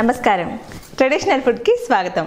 నమస్కారం ట్రెడిషనల్ ఫుడ్కి స్వాగతం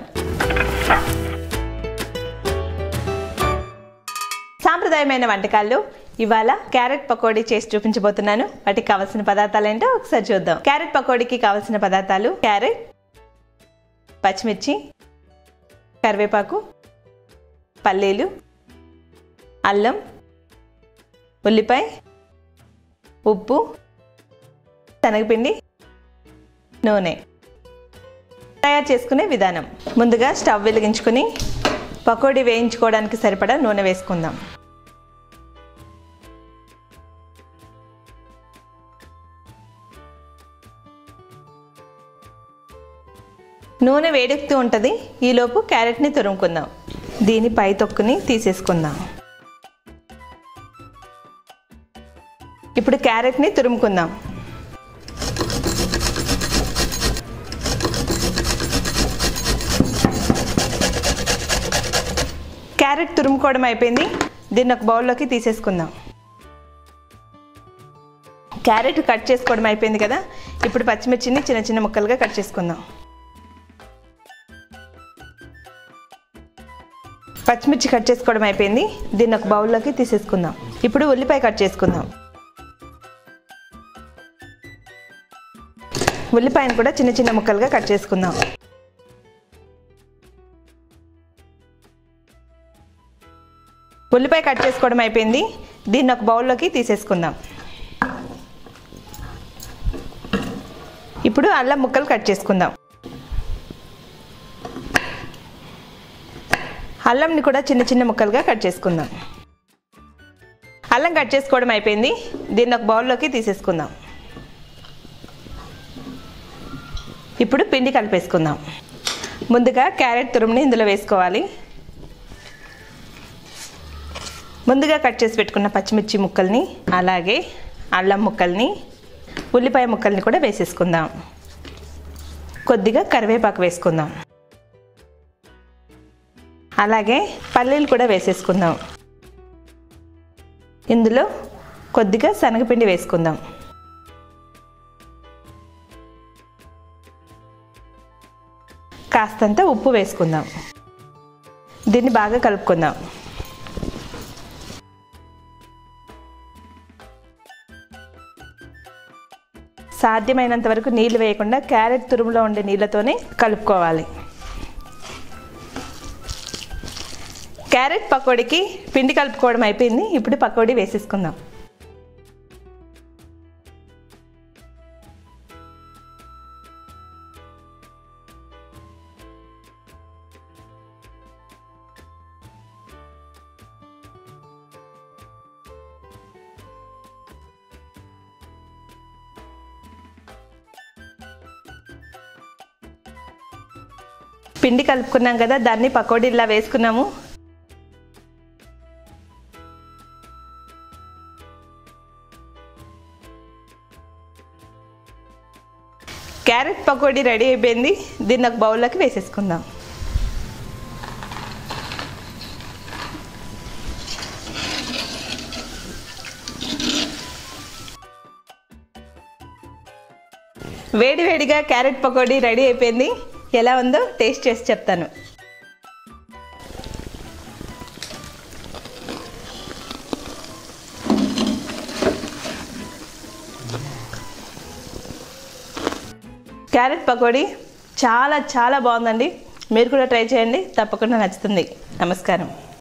సాంప్రదాయమైన వంటకాల్లో ఇవాళ క్యారెట్ పకోడీ చేసి చూపించబోతున్నాను వాటికి కావాల్సిన పదార్థాలు ఏంటో ఒకసారి చూద్దాం క్యారెట్ పకోడీకి కావాల్సిన పదార్థాలు క్యారెట్ పచ్చిమిర్చి కరివేపాకు పల్లీలు అల్లం ఉల్లిపాయ ఉప్పు శనగపిండి నూనె తయారు చేసుకునే విధానం ముందుగా స్టవ్ వెలిగించుకుని పకోడీ వేయించుకోవడానికి సరిపడా నూనె వేసుకుందాం నూనె వేడెక్కుతూ ఉంటుంది ఈలోపు క్యారెట్ని తురుముకుందాం దీని పై తొక్కుని తీసేసుకుందాం ఇప్పుడు క్యారెట్ని తురుముకుందాం క్యారెట్ తురుముకోవడం అయిపోయింది దీన్ని ఒక బౌల్లోకి తీసేసుకుందాం క్యారెట్ కట్ చేసుకోవడం అయిపోయింది కదా ఇప్పుడు పచ్చిమిర్చిని చిన్న చిన్న ముక్కలుగా కట్ చేసుకుందాం పచ్చిమిర్చి కట్ చేసుకోవడం అయిపోయింది దీన్ని ఒక బౌల్లోకి తీసేసుకుందాం ఇప్పుడు ఉల్లిపాయ కట్ చేసుకుందాం ఉల్లిపాయను కూడా చిన్న చిన్న ముక్కలుగా కట్ చేసుకుందాం ఉల్లిపాయ కట్ చేసుకోవడం అయిపోయింది దీన్ని ఒక బౌల్లోకి తీసేసుకుందాం ఇప్పుడు అల్లం ముక్కలు కట్ చేసుకుందాం అల్లంని కూడా చిన్న చిన్న ముక్కలుగా కట్ చేసుకుందాం అల్లం కట్ చేసుకోవడం అయిపోయింది దీన్ని ఒక బౌల్లోకి తీసేసుకుందాం ఇప్పుడు పిండి కలిపేసుకుందాం ముందుగా క్యారెట్ తురుముని ఇందులో వేసుకోవాలి ముందుగా కట్ చేసి పెట్టుకున్న పచ్చిమిర్చి ముక్కల్ని అలాగే అల్లం ముక్కల్ని ఉల్లిపాయ ముక్కల్ని కూడా వేసేసుకుందాం కొద్దిగా కరివేపాకు వేసుకుందాం అలాగే పల్లీలు కూడా వేసేసుకుందాం ఇందులో కొద్దిగా శనగపిండి వేసుకుందాం కాస్తంత ఉప్పు వేసుకుందాం దీన్ని బాగా కలుపుకుందాం సాధ్యమైనంత వరకు నీళ్ళు వేయకుండా క్యారెట్ తురుములో ఉండే నీళ్ళతోనే కలుపుకోవాలి క్యారెట్ పకోడీకి పిండి కలుపుకోవడం అయిపోయింది ఇప్పుడు పకోడీ వేసేసుకుందాం పిండి కలుపుకున్నాం కదా దాన్ని పకోడీలా వేసుకున్నాము క్యారెట్ పకోడీ రెడీ అయిపోయింది దీన్ని ఒక బౌల్లోకి వేసేసుకుందాం వేడివేడిగా క్యారెట్ పకోడీ రెడీ అయిపోయింది ఎలా ఉందో టేస్ట్ చేసి చెప్తాను క్యారెట్ పకోడీ చాలా చాలా బాగుందండి మీరు కూడా ట్రై చేయండి తప్పకుండా నచ్చుతుంది నమస్కారం